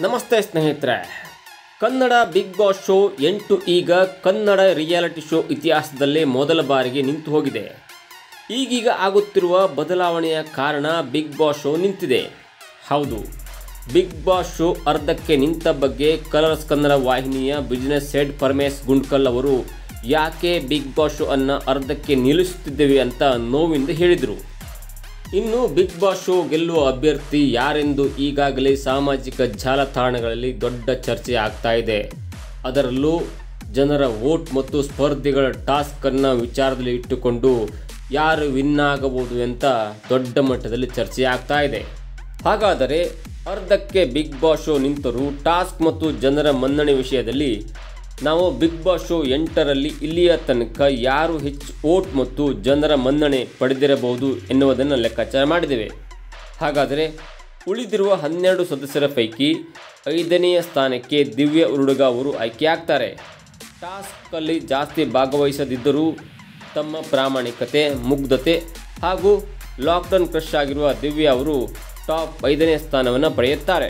ನಮಸ್ತೆ ಸ್ನೇಹಿತರೆ Kannada big Boss show ಎಂಟು ಈಗ ಕನ್ನಡ ರಿಯಾಲಿಟಿ ಶೋ ಇತಿಹಾಸದಲ್ಲೇ ಮೊದಲ ಬಾರಿಗೆ ನಿಂತು ಹೋಗಿದೆ ಈಗೀಗ ಆಗುತ್ತಿರುವ ಬದಲಾವಣೆಯ ಕಾರಣ ಬಿಗ್ ಬಾಸ್ ಶೋ ನಿಂತಿದೆ ಹೌದು ಬಿಗ್ ಬಾಸ್ ಶೋ ಅರ್ಧಕ್ಕೆ ನಿಂತ ಬಗ್ಗೆ ಕಲರ್ಸ್ ಕನ್ನಡ ವಾಹಿನಿಯ ಬಿಸ್ನೆಸ್ ಹೆಡ್ ಪರಮೇಶ್ ಗುಂಡ್ಕಲ್ ಅವರು ಯಾಕೆ ಬಿಗ್ ಬಾಸ್ ಶೋ ಅನ್ನು ಅರ್ಧಕ್ಕೆ ನಿಲ್ಲಿಸುತ್ತಿದ್ದೇವೆ ಅಂತ ನೋವಿಂದ ಹೇಳಿದರು ಇನ್ನು ಬಿಗ್ ಬಾಸ್ ಶೋ ಗೆಲ್ಲುವ ಅಭ್ಯರ್ಥಿ ಯಾರೆಂದು ಈಗಾಗಲೇ ಸಾಮಾಜಿಕ ಜಾಲತಾಣಗಳಲ್ಲಿ ದೊಡ್ಡ ಚರ್ಚೆ ಆಗ್ತಾ ಇದೆ ಅದರಲ್ಲೂ ಜನರ ವೋಟ್ ಮತ್ತು ಸ್ಪರ್ಧಿಗಳ ಟಾಸ್ಕ್ ಅನ್ನ ವಿಚಾರದಲ್ಲಿ ಇಟ್ಟುಕೊಂಡು ಯಾರು ವಿನ್ ಆಗಬಹುದು ಅಂತ ದೊಡ್ಡ ಮಟ್ಟದಲ್ಲಿ ಚರ್ಚೆ ಆಗ್ತಾ ಇದೆ ಹಾಗಾದರೆ ಅರ್ಧಕ್ಕೆ ಬಿಗ್ ಬಾಸ್ ಶೋ ನಿಂತರೂ ಟಾಸ್ಕ್ ಮತ್ತು ಜನರ ಮನ್ನಣೆ ವಿಷಯದಲ್ಲಿ ನಾವು ಬಿಗ್ ಬಾಸ್ ಶೋ ಎಂಟರಲ್ಲಿ ಇಲ್ಲಿಯ ತನಕ ಯಾರು ಹೆಚ್ಚು ವೋಟ್ ಮತ್ತು ಜನರ ಮನ್ನಣೆ ಪಡೆದಿರಬಹುದು ಎನ್ನುವುದನ್ನು ಲೆಕ್ಕಾಚಾರ ಮಾಡಿದ್ದೇವೆ ಹಾಗಾದರೆ ಉಳಿದಿರುವ ಹನ್ನೆರಡು ಸದಸ್ಯರ ಪೈಕಿ ಐದನೆಯ ಸ್ಥಾನಕ್ಕೆ ದಿವ್ಯ ಉರುಡುಗ ಅವರು ಆಯ್ಕೆಯಾಗ್ತಾರೆ ಟಾಸ್ಕಲ್ಲಿ ಜಾಸ್ತಿ ಭಾಗವಹಿಸದಿದ್ದರೂ ತಮ್ಮ ಪ್ರಾಮಾಣಿಕತೆ ಮುಗ್ಧತೆ ಹಾಗೂ ಲಾಕ್ಡೌನ್ ಕ್ರಶ್ ಆಗಿರುವ ದಿವ್ಯ ಅವರು ಟಾಪ್ ಐದನೇ ಸ್ಥಾನವನ್ನು ಪಡೆಯುತ್ತಾರೆ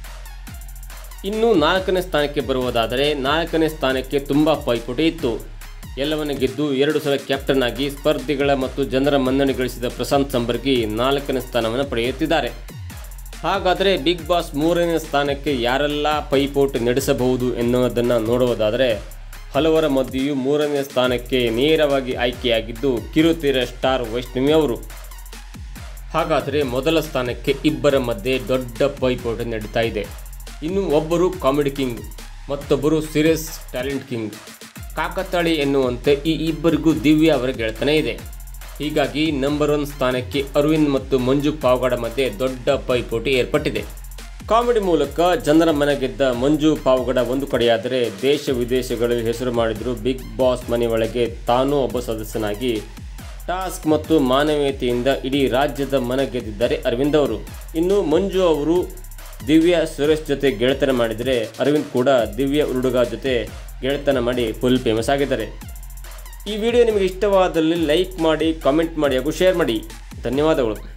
ಇನ್ನು ನಾಲ್ಕನೇ ಸ್ಥಾನಕ್ಕೆ ಬರುವುದಾದರೆ ನಾಲ್ಕನೇ ಸ್ಥಾನಕ್ಕೆ ತುಂಬ ಪೈಪೋಟಿ ಇತ್ತು ಎಲ್ಲವನ್ನ ಗೆದ್ದು ಎರಡು ಸಲ ಕ್ಯಾಪ್ಟನ್ ಆಗಿ ಸ್ಪರ್ಧಿಗಳ ಮತ್ತು ಜನರ ಮನ್ನಣೆ ಗಳಿಸಿದ ಪ್ರಶಾಂತ್ ಸಂಬರ್ಗಿ ನಾಲ್ಕನೇ ಸ್ಥಾನವನ್ನು ಪಡೆಯುತ್ತಿದ್ದಾರೆ ಹಾಗಾದರೆ ಬಿಗ್ ಬಾಸ್ ಮೂರನೇ ಸ್ಥಾನಕ್ಕೆ ಯಾರೆಲ್ಲ ಪೈಪೋಟಿ ನಡೆಸಬಹುದು ಎನ್ನುವುದನ್ನು ನೋಡುವುದಾದರೆ ಹಲವರ ಮಧ್ಯೆಯೂ ಮೂರನೇ ಸ್ಥಾನಕ್ಕೆ ನೇರವಾಗಿ ಆಯ್ಕೆಯಾಗಿದ್ದು ಕಿರುತೆರೆ ಸ್ಟಾರ್ ವೈಷ್ಣವಿ ಅವರು ಹಾಗಾದರೆ ಮೊದಲ ಸ್ಥಾನಕ್ಕೆ ಇಬ್ಬರ ಮಧ್ಯೆ ದೊಡ್ಡ ಪೈಪೋಟಿ ನಡೀತಾ ಇದೆ ಇನ್ನು ಒಬ್ಬರು ಕಾಮಿಡಿ ಕಿಂಗ್ ಮತ್ತೊಬ್ಬರು ಸೀರಿಯಸ್ ಟ್ಯಾಲೆಂಟ್ ಕಿಂಗ್ ಕಾಕತಾಳಿ ಎನ್ನುವಂತೆ ಈ ಇಬ್ಬರಿಗೂ ದಿವ್ಯ ಅವರ ಗೆಳೆತನ ಇದೆ ಹೀಗಾಗಿ ನಂಬರ್ ಒನ್ ಸ್ಥಾನಕ್ಕೆ ಅರವಿಂದ್ ಮತ್ತು ಮಂಜು ಪಾವಗಡ ಮಧ್ಯೆ ದೊಡ್ಡ ಪೈಪೋಟಿ ಏರ್ಪಟ್ಟಿದೆ ಕಾಮಿಡಿ ಮೂಲಕ ಜನರ ಮನೆ ಗೆದ್ದ ಮಂಜು ಪಾವಗಡ ಒಂದು ಕಡೆಯಾದರೆ ದೇಶ ವಿದೇಶಗಳಲ್ಲಿ ಹೆಸರು ಮಾಡಿದ್ರು ಬಿಗ್ ಬಾಸ್ ಮನೆ ಒಳಗೆ ತಾನೂ ಒಬ್ಬ ಸದಸ್ಯನಾಗಿ ಟಾಸ್ಕ್ ಮತ್ತು ಮಾನವೀಯತೆಯಿಂದ ಇಡೀ ರಾಜ್ಯದ ಮನ ಗೆದ್ದಿದ್ದಾರೆ ಅರವಿಂದ್ ಅವರು ಇನ್ನು ಮಂಜು ಅವರು ದಿವ್ಯ ಸುರೇಶ್ ಜೊತೆ ಗೆಳೆತನ ಮಾಡಿದರೆ ಅರವಿಂದ್ ಕೂಡ ದಿವ್ಯ ಉರುಡುಗ ಜೊತೆ ಗೆಳೆತನ ಮಾಡಿ ಫುಲ್ ಫೇಮಸ್ ಆಗಿದ್ದಾರೆ ಈ ವಿಡಿಯೋ ನಿಮಗೆ ಇಷ್ಟವಾದಲ್ಲಿ ಲೈಕ್ ಮಾಡಿ ಕಾಮೆಂಟ್ ಮಾಡಿ ಹಾಗೂ ಶೇರ್ ಮಾಡಿ ಧನ್ಯವಾದಗಳು